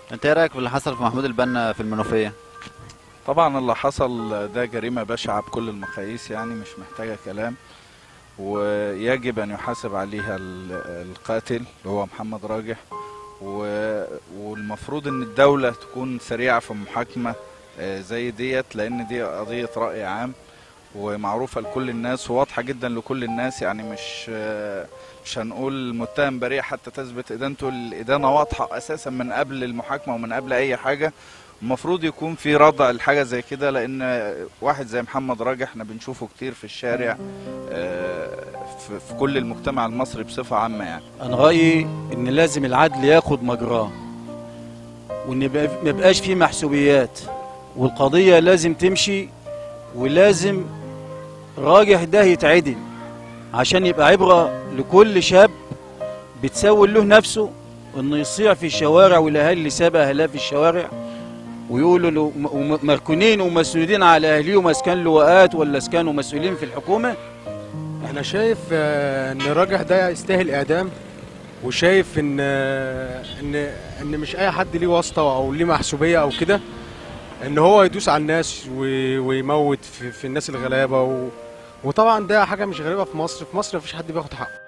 انت ايه رايك في اللي حصل في محمود البنا في المنوفيه طبعا اللي حصل ده جريمة بشعة بكل المقاييس يعني مش محتاجة كلام ويجب أن يحاسب عليها ال- القاتل اللي هو محمد راجح و- والمفروض أن الدولة تكون سريعة في المحاكمة آه، زي ديت لأن دي قضية رأي عام ومعروفة لكل الناس وواضحة جدا لكل الناس يعني مش آه، مش هنقول متهم بريء حتى تثبت إدانته الإدانة واضحة أساسا من قبل المحاكمة ومن قبل أي حاجة المفروض يكون في ردع لحاجه زي كده لان واحد زي محمد راجح احنا بنشوفه كتير في الشارع آه، في في كل المجتمع المصري بصفه عامه يعني انا رايي ان لازم العدل ياخد مجراه وان يبقى- ما يبقاش فيه محسوبيات والقضيه لازم تمشي ولازم راجح ده يتعدل عشان يبقى عبره لكل شاب بتسول له نفسه انه يصيع في الشوارع والاهالي اللي ساب اهلها في الشوارع ويقولوا له م- وم- مركونين ومسؤولين على اهليهم اسكان لواءات ولا اسكان ومسؤولين في الحكومه انا شايف آه، ان الراجح ده يستاهل اعدام وشايف ان آه، ان ان مش اي حد ليه واسطه او ليه محسوبيه او كده ان هو يدوس على الناس و- ويموت في, في الناس الغلابه و وطبعا ده حاجه مش غريبه في مصر في مصر مفيش حد بياخد حقه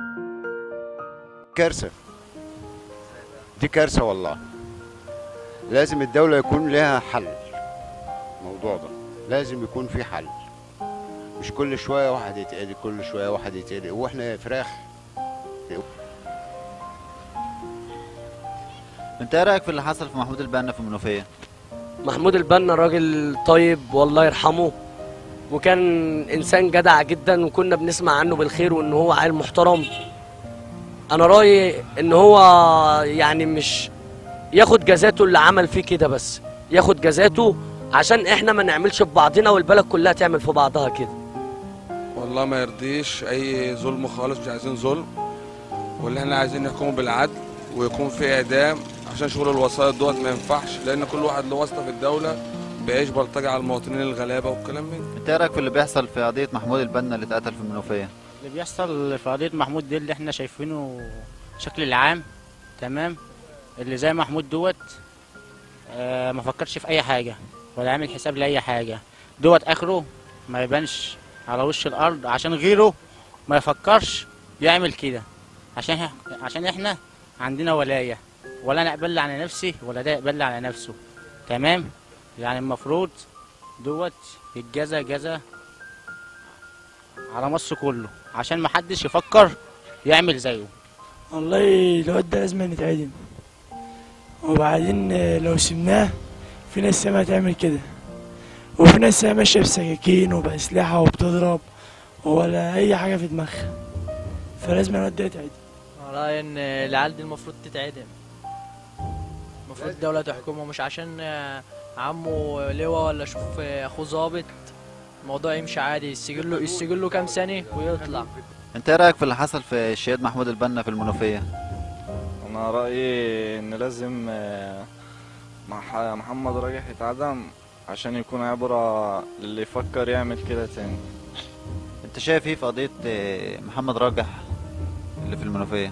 كارثة دي كارثة والله لازم الدولة يكون لها حل الموضوع ده لازم يكون في حل مش كل شوية واحد يتقلق كل شوية واحد يتقلق واحنا فراخ انت ايه رايك في اللي حصل في محمود البنا في المنوفيه محمود البنا راجل طيب والله يرحمه وكان انسان جدع جدا وكنا بنسمع عنه بالخير وان هو عيل محترم انا رايي ان هو يعني مش ياخد جزاته اللي عمل فيه كده بس ياخد جزاته عشان احنا ما نعملش في بعضنا والبلد كلها تعمل في بعضها كده والله ما يرضيش اي ظلم خالص مش عايزين ظلم واللي احنا عايزين نحكمه بالعدل ويكون في اعدام عشان شغل الوسائط دوت ما ينفعش لان كل واحد له واسطه في الدوله بيعيش بلطجه على المواطنين الغلابه والكلام من ده. انت ايه رايك في اللي بيحصل في قضيه محمود البنا اللي اتقتل في المنوفيه اللي بيحصل في قضية محمود دي اللي احنا شايفينه شكل العام تمام اللي زي محمود دوت آه ما فكرش في اي حاجة ولا عامل حساب لأي حاجة دوت اخره ما يبانش على وش الارض عشان غيره ما يفكرش يعمل كده عشان إح- عشان احنا عندنا ولاية ولا انا اقبل على نفسي ولا ده يقبل على نفسه تمام يعني المفروض دوت يتجازى جزا على مصر كله عشان ما حدش يفكر يعمل زيه والله الواد ده لازم يتعدم وبعدين آه، لو سبناه في ناس سما تعمل كده وفي ناس سما ماشية بسكاكين وبأسلحة وبتضرب ولا أي حاجة في دماغها فلازم الواد ده يتعدم رأيي ان العيال دي المفروض تتعدم المفروض الدولة تحكمه مش عشان آه، عمه لواء ولا شوف آه، اخوه ظابط الموضوع يمشي عادي يسجل له يسجل له كام سنة ويطلع انت ايه رايك في اللي حصل في الشهيد محمود البنا في المنوفيه انا رايي ان لازم آه، مح- محمد راجح يتعدم عشان يكون عبره للي يفكر يعمل كده تاني انت شايف ايه في قضيه آه، محمد راجح اللي في المنوفيه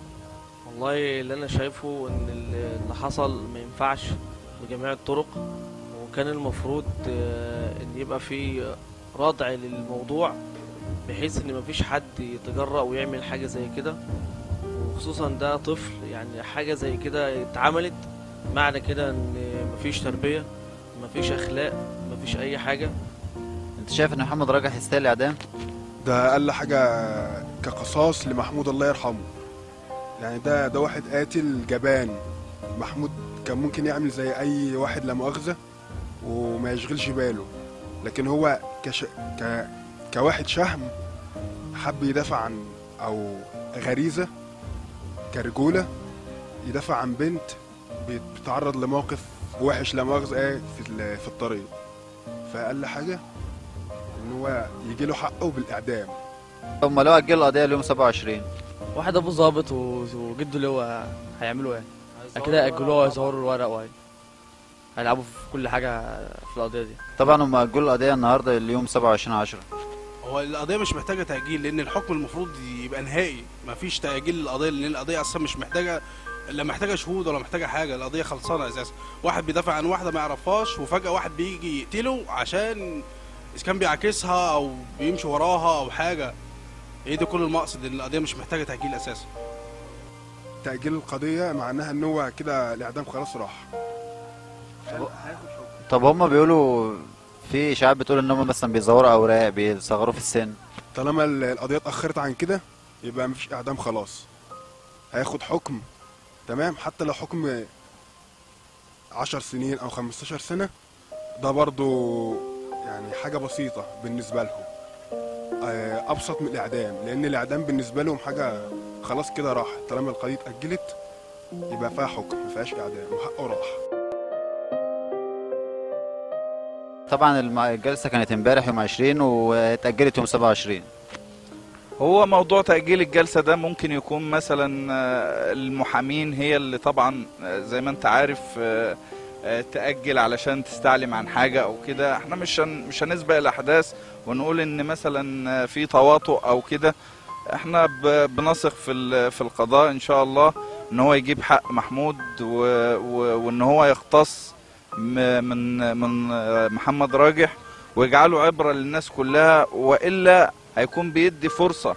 والله اللي انا شايفه ان اللي حصل ما ينفعش بجميع الطرق وكان المفروض آه، ان يبقى في ردع للموضوع بحيث ان مفيش حد يتجرأ ويعمل حاجة زي كده وخصوصا ده طفل يعني حاجة زي كده اتعملت معنى كده ان مفيش تربية مفيش اخلاق مفيش اي حاجة انت شايف ان محمد راجح يستاهل اعدام ده اقل حاجه كقصاص لمحمود الله يرحمه يعني ده ده واحد قاتل جبان محمود كان ممكن يعمل زي اي واحد لا مؤاخذه وما يشغلش باله لكن هو كش... ك... كواحد شهم حب يدافع عن او غريزه كرجوله يدافع عن بنت بت- بتتعرض لموقف وحش لا مؤاخذه ايه في ال- في الطريق فاقل حاجه ان هو يجي له حقه بالاعدام هم لو اجلوا القضيه ليوم 27 واحد ابو ظابط و- وجده اللي هو هيعملوا ايه كده ياجلوها ويصوروا الورق وهي هيلعبوا في كل حاجة في القضية دي طبعا هم اجلوا القضيه النهارده ليوم 27 10 هو القضيه مش محتاجه تاجيل لان الحكم المفروض يبقى نهائي مفيش تاجيل للقضيه لان القضيه اصلا مش محتاجه لا محتاجه شهود ولا محتاجه حاجه القضيه خلصانه اساسا واحد بيدافع عن واحده ما يعرفهاش وفجاه واحد بيجي يقتله عشان اذا كان بيعاكسها او بيمشي وراها او حاجه ايه ده كل المقصد ان القضيه مش محتاجه تاجيل اساسا تاجيل القضيه معناها ان هو كده الاعدام خلاص راح طب هما بيقولوا في اشاعات بتقول ان هم مثلا بيزوروا اوراق بيصغروا في السن طالما ال- القضيه اتاخرت عن كده يبقى مفيش اعدام خلاص هياخد حكم تمام حتى لو حكم 10 سنين او 15 سنه ده برضو يعني حاجه بسيطه بالنسبه لهم آه، ابسط من الاعدام لان الاعدام بالنسبه لهم حاجه خلاص كده راح طالما القضيه اتاجلت يبقى فيها حكم ما فيهاش اعدام وحقه راح طبعا الم- الجلسه كانت امبارح يوم 20 واتاجلت يوم 27 هو موضوع تأجيل الجلسة ده ممكن يكون مثلا آه، المحامين هي اللي طبعا آه، زي ما انت عارف آه، آه، تأجل علشان تستعلم عن حاجة او كده احنا مش هن مش هنسبق الأحداث ونقول ان مثلا آه، في تواطؤ او كده احنا ب- بنثق في ال- في القضاء ان شاء الله ان هو يجيب حق محمود و و وان هو يختص م- من من آه، محمد راجح ويجعله عبرة للناس كلها وإلا هيكون بيدي فرصة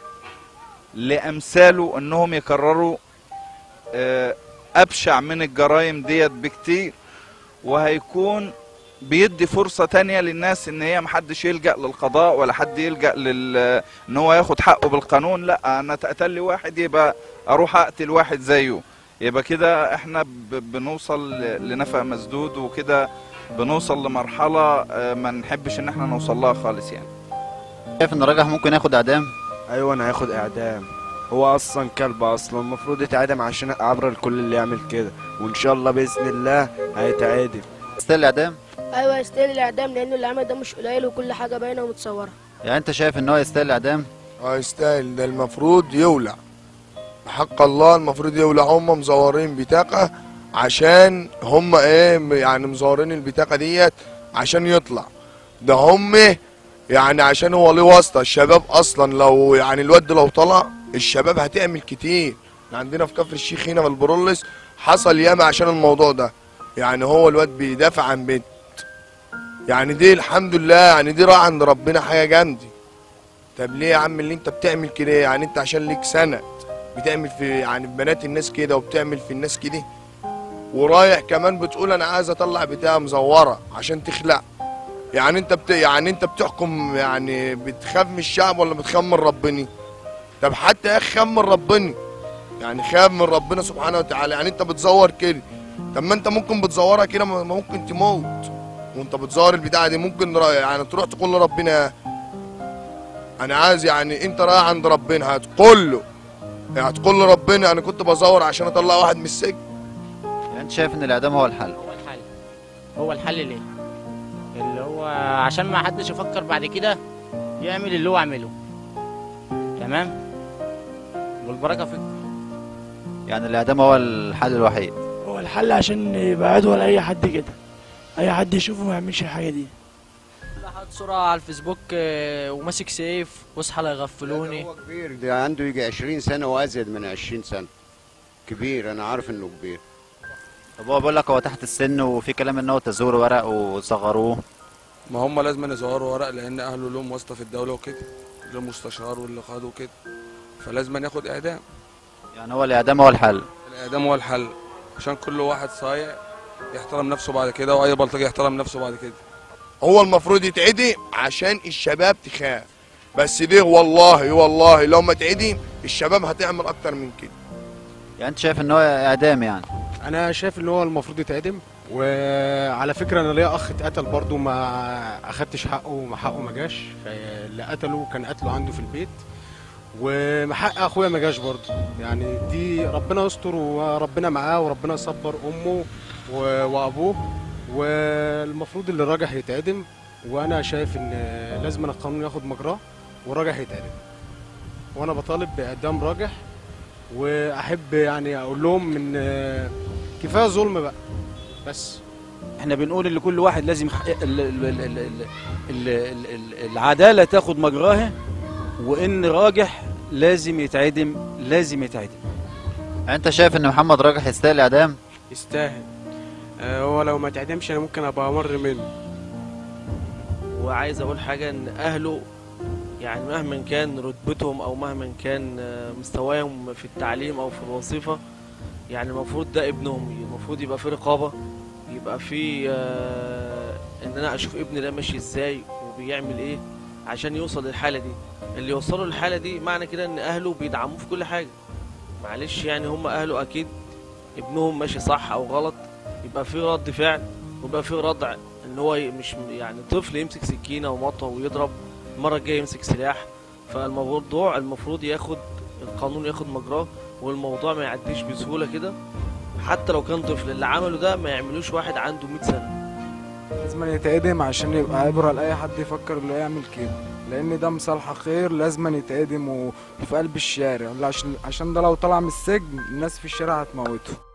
لأمثاله أنهم يكرروا آه، أبشع من الجرائم ديت بكتير وهيكون بيدي فرصة تانية للناس ان هي محدش يلجأ للقضاء ولا حد يلجأ لل ان هو ياخد حقه بالقانون لا انا اتقتل لي واحد يبقى اروح اقتل واحد زيه يبقى كده احنا ب- بنوصل ل- لنفق مسدود وكده بنوصل لمرحلة آه، ما نحبش ان احنا نوصل لها خالص يعني شايف ان راجح ممكن ياخد اعدام ايوه انا هياخد اعدام هو اصلا كلب اصلا المفروض يتعدم عشان عبر الكل اللي يعمل كده وان شاء الله باذن الله هيتعدم يستاهل الاعدام ايوه يستاهل الاعدام لانه اللي عمل ده مش قليل وكل حاجه باينه ومتصوره يعني انت شايف ان هو يستاهل الاعدام اه يستاهل ده المفروض يولع حق الله المفروض يولع هم مزورين بطاقة عشان هم ايه يعني مزورين البطاقة ديت عشان يطلع ده هم يعني عشان هو ليه واسطة الشباب اصلا لو يعني الواد لو طلع الشباب هتعمل كتير عندنا في كفر الشيخ هنا في البرولس حصل ياما عشان الموضوع ده يعني هو الواد بيدافع عن بنت يعني دي الحمد لله يعني دي راح عند ربنا حاجة جامدة طب ليه يا عم اللي انت بتعمل كده يعني انت عشان ليك سند بتعمل في يعني في بنات الناس كده وبتعمل في الناس كده ورايح كمان بتقول انا عايز اطلع بتاعه مزوره عشان تخلع يعني انت بت... يعني انت بتحكم يعني بتخاف من الشعب ولا بتخاف من ربنا طب حتى يا اخي خاف من ربنا يعني خاف من ربنا سبحانه وتعالى يعني انت بتزور كده طب ما انت ممكن بتزورها كده ما ما ممكن تموت وانت بتزور البتاعه دي ممكن را- يعني تروح تقول لربنا انا عايز يعني انت رايح عند ربنا هتقول له يعني هتقول لربنا انا كنت بزور عشان اطلع واحد من السجن يعني انت شايف ان الاعدام هو الحل هو الحل هو الحل ليه اللي هو عشان ما حدش يفكر بعد كده يعمل اللي هو عمله تمام والبركه فيك يعني الاعدام هو الحل الوحيد هو الحل عشان يبعدوا ولا اي حد كده اي حد يشوفه ما يعملش الحاجه دي حاطط صورة على الفيسبوك آه، وماسك سيف واصحى لا يغفلوني هو كبير ده عنده يجي 20 سنة وأزيد من 20 سنة كبير أنا عارف إنه كبير طب هو بيقول لك هو تحت السن وفي كلام ان هو تزور ورق وصغروه ما هم لازم يظهروا ورق لان اهله لهم واسطه في الدوله وكده لهم مستشار واللي خدوا كده فلازم ياخد اعدام يعني هو الاعدام هو الحل الاعدام هو الحل عشان كل واحد صايع يحترم نفسه بعد كده واي بلطجي يحترم نفسه بعد كده هو المفروض يتعدي عشان الشباب تخاف بس دي والله والله لو ما تعدي الشباب هتعمل اكتر من كده يعني انت شايف ان هو اعدام يعني انا شايف ان هو المفروض يتعدم وعلى فكره انا ليا اخ اتقتل برضه ما اخدتش حقه وما حقه ما جاش اللي قتله كان قتله عنده في البيت وحق اخويا ما جاش برضه يعني دي ربنا يستر وربنا معاه وربنا يصبر امه و- وابوه والمفروض اللي الراجح يتعدم وانا شايف ان لازم القانون ياخد مجراه والراجح يتعدم وانا بطالب باعدام راجح واحب يعني اقول لهم ان كفايه ظلم بقى بس احنا بنقول ان كل واحد لازم يحقق ال- ال- ال- ال- ال- ال- ال- ال- العداله تاخد مجراها وان راجح لازم يتعدم لازم يتعدم انت شايف ان محمد راجح يستاهل الاعدام يستاهل آه، هو لو ما اتعدمش انا ممكن ابقى امر منه وعايز اقول حاجه ان اهله يعني مهما كان رتبتهم او مهما كان آه، مستواهم في التعليم او في الوظيفه يعني المفروض ده ابنهم المفروض يبقى في رقابه يبقى في آه، ان انا اشوف ابني ده ماشي ازاي وبيعمل ايه عشان يوصل للحاله دي اللي يوصلوا للحاله دي معنى كده ان اهله بيدعموه في كل حاجه معلش يعني هم اهله اكيد ابنهم ماشي صح او غلط يبقى في رد فعل ويبقى في ردع ان هو ي- مش يعني طفل يمسك سكينه ومطوه ويضرب المره الجايه يمسك سلاح فالموضوع المفروض ياخد القانون ياخد مجراه والموضوع ما يعديش بسهوله كده حتى لو كان طفل اللي عمله ده ما يعملوش واحد عنده 100 سنه لازم يتقدم عشان يبقى عبرة لأي حد يفكر انه يعمل كده لأن ده مصالحة خير لازم يتقدم و- وفي قلب الشارع عشان عشان ده لو طلع من السجن الناس في الشارع هتموته